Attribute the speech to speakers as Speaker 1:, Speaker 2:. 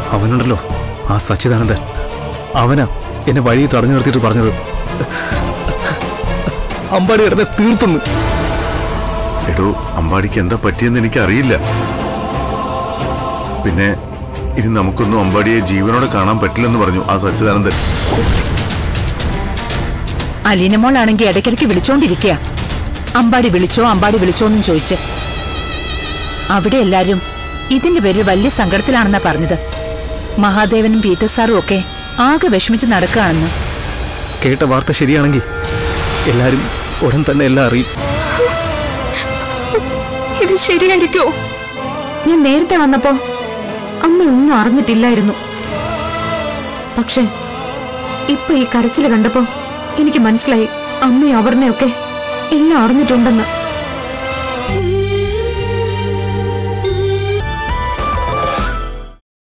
Speaker 1: അവനുണ്ടല്ലോ ആ സച്ചിദാനന്ദൻ അവനാ എന്നെ വഴി തടഞ്ഞു നിർത്തിയിട്ട് പറഞ്ഞത് അമ്പാടി കിടന്നെ തീർത്തെന്ന്
Speaker 2: എടോ അമ്പാടിക്ക് എന്താ പറ്റിയെന്ന് എനിക്ക് അറിയില്ല പിന്നെ ഇനി നമുക്കൊന്നും അമ്പാടിയെ ജീവനോടെ കാണാൻ പറ്റില്ലെന്ന് പറഞ്ഞു ആ സച്ചിദാനന്ദൻ
Speaker 3: അലീനമോളാണെങ്കിൽ ഇടയ്ക്കിടയ്ക്ക് വിളിച്ചോണ്ടിരിക്കുക അമ്പാടി വിളിച്ചോ അമ്പാടി വിളിച്ചോ എന്നും ചോദിച്ച് അവിടെ എല്ലാരും ഇതിന്റെ പേരിൽ വലിയ സങ്കടത്തിലാണെന്നാ പറഞ്ഞത് മഹാദേവനും പീറ്റർ സാറും ഒക്കെ ആകെ വിഷമിച്ച് നടക്കുകയാണെന്ന്
Speaker 1: കേട്ട വാർത്ത ശരിയാണെങ്കിൽ എല്ലാരും ഉടൻ തന്നെ എല്ലാം അറിയും
Speaker 4: ഇത് ശരിയായിരിക്കോ ഞാൻ നേരത്തെ വന്നപ്പോ അമ്മ ഒന്നും അറിഞ്ഞിട്ടില്ലായിരുന്നു പക്ഷെ ഇപ്പൊ ഈ കരച്ചില് കണ്ടപ്പോ എനിക്ക് മനസ്സിലായി അമ്മയും അപർണയൊക്കെ എല്ലാം അറിഞ്ഞിട്ടുണ്ടെന്ന്